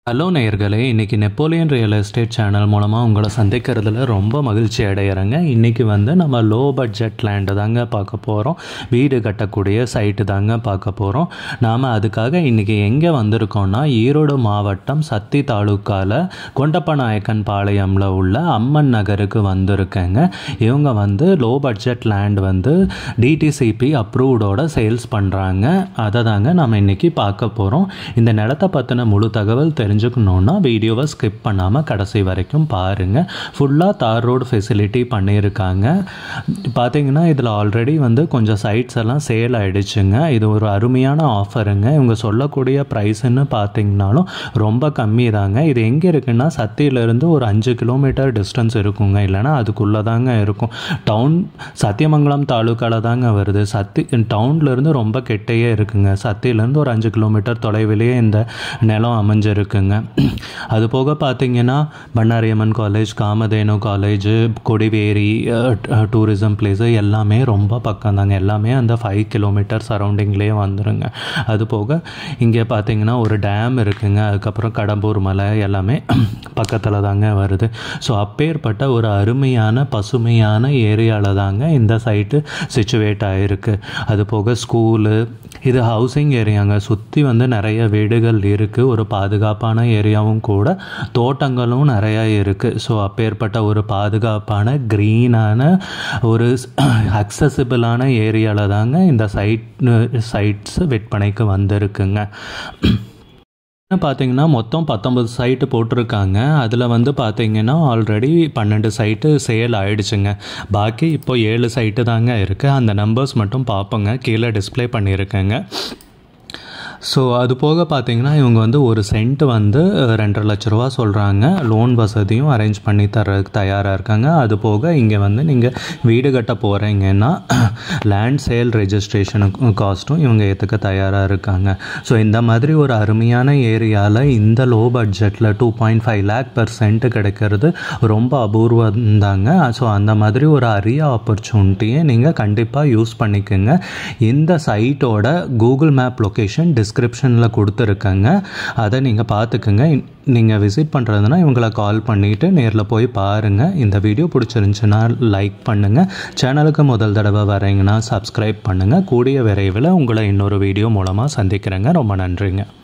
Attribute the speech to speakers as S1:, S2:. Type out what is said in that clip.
S1: hello நேயர்களே இன்றைக்கி Napoleon real estate channel மூலமாக உங்களை சந்திக்கிறதுல ரொம்ப மகிழ்ச்சி அடைகிறேங்க இன்றைக்கி வந்து நம்ம லோ பட்ஜெட் லேண்டு தாங்க பார்க்க போகிறோம் வீடு கட்டக்கூடிய சைட்டு தாங்க பார்க்க போகிறோம் நாம் அதுக்காக இன்றைக்கி எங்கே வந்திருக்கோம்னா ஈரோடு மாவட்டம் சத்தி தாலுக்காவில் கொண்டப்பநாயக்கன் பாளையமில் உள்ள அம்மன் நகருக்கு வந்திருக்கேங்க இவங்க வந்து லோ பட்ஜெட் லேண்ட் வந்து டிடிசிபி அப்ரூவ்டோட சேல்ஸ் பண்ணுறாங்க அதை தாங்க நம்ம இன்றைக்கி பார்க்க போகிறோம் இந்த நிலத்தை பற்றின முழு தகவல் தெரிஞ்சுக்கணுன்னா வீடியோவை ஸ்கிப் பண்ணாமல் கடைசி வரைக்கும் பாருங்கள் ஃபுல்லாக தார் ரோடு ஃபெசிலிட்டி பண்ணியிருக்காங்க பார்த்தீங்கன்னா இதில் ஆல்ரெடி வந்து கொஞ்சம் சைட்ஸ் எல்லாம் சேல் ஆகிடுச்சுங்க இது ஒரு அருமையான ஆஃபருங்க இவங்க சொல்லக்கூடிய ப்ரைஸுன்னு பார்த்தீங்கனாலும் ரொம்ப கம்மி தாங்க இது எங்கே இருக்குன்னா சத்தியிலேருந்து ஒரு அஞ்சு கிலோமீட்டர் டிஸ்டன்ஸ் இருக்குங்க இல்லைனா அதுக்குள்ளே தாங்க இருக்கும் டவுன் சத்தியமங்கலம் தாலுக்காவில் தாங்க வருது சத்தி டவுன்லேருந்து ரொம்ப கெட்டையே இருக்குங்க சத்தியிலேருந்து ஒரு அஞ்சு கிலோமீட்டர் தொலைவிலேயே இந்த நிலம் அமைஞ்சிருக்குங்க அது போக பார்த்தீங்கன்னா Bannariamman college Kamadhenu college Kodiveri tourism place எல்லாமே ரொம்ப பக்கம் தாங்க எல்லாமே அந்த ஃபைவ் கிலோமீட்டர் சரௌண்டிங்லேயே வந்துடுங்க அது போக இங்கே பார்த்தீங்கன்னா ஒரு டேம் இருக்குங்க அதுக்கப்புறம் கடம்பூர் மலை எல்லாமே பக்கத்தில் தாங்க வருது ஸோ அப்பேற்பட்ட ஒரு அருமையான பசுமையான ஏரியாவில் தாங்க இந்த சைட்டு சிச்சுவேட் ஆகிருக்கு அது போக ஸ்கூலு இது ஹவுசிங் ஏரியாங்க சுற்றி வந்து நிறைய வீடுகள் இருக்குது ஒரு பாதுகாப்பான ஏரியாவும் கூட தோட்டங்களும் நிறையா இருக்குது ஸோ அப்பேற்பட்ட ஒரு பாதுகாப்பான க்ரீனான ஒரு அக்சசிபிளான ஏரியாவில் தாங்க இந்த சைட் சைட்ஸ் விற்பனைக்கு வந்திருக்குங்க பார்த்தீங்கன்னா மொத்தம் பத்தொம்பது சைட்டு போட்டிருக்காங்க அதில் வந்து பார்த்தீங்கன்னா ஆல்ரெடி பன்னெண்டு சைட்டு சேல் ஆகிடுச்சுங்க பாக்கி இப்போ ஏழு சைட்டு தாங்க இருக்குது அந்த நம்பர்ஸ் மட்டும் பார்ப்போங்க கீழே டிஸ்பிளே பண்ணியிருக்கேங்க ஸோ அது போக பார்த்தீங்கன்னா இவங்க வந்து ஒரு சென்ட் வந்து ரெண்டரை லட்ச ரூபா சொல்கிறாங்க லோன் வசதியும் அரேஞ்ச் பண்ணி தர்றதுக்கு தயாராக இருக்காங்க அது போக இங்கே வந்து நீங்கள் வீடு கட்ட போகிறீங்கன்னா லேண்ட் சேல் ரெஜிஸ்ட்ரேஷனுக்கு காஸ்ட்டும் இவங்க ஏற்றுக்க தயாராக இருக்காங்க ஸோ இந்த மாதிரி ஒரு அருமையான ஏரியாவில் இந்த லோ பட்ஜெட்டில் two point five lakh per cent கிடைக்கிறது ரொம்ப அபூர்வம் தாங்க ஸோ அந்த மாதிரி ஒரு அரிய ஆப்பர்ச்சுனிட்டியை நீங்கள் கண்டிப்பாக யூஸ் பண்ணிக்கோங்க இந்த சைட்டோட கூகுள் மேப் லொக்கேஷன் டிஸ் டிஸ்கிரிப்ஷனில் கொடுத்துருக்கேங்க அதை நீங்கள் பார்த்துக்குங்க நீங்கள் விசிட் பண்ணுறதுனா இவங்களை கால் பண்ணிவிட்டு நேரில் போய் பாருங்கள் இந்த வீடியோ பிடிச்சிருந்துச்சுன்னா லைக் பண்ணுங்கள் சேனலுக்கு முதல் தடவை வரீங்கன்னா சப்ஸ்கிரைப் பண்ணுங்கள் கூடிய விரைவில் உங்களை இன்னொரு வீடியோ மூலமாக சந்திக்கிறேங்க ரொம்ப நன்றிங்க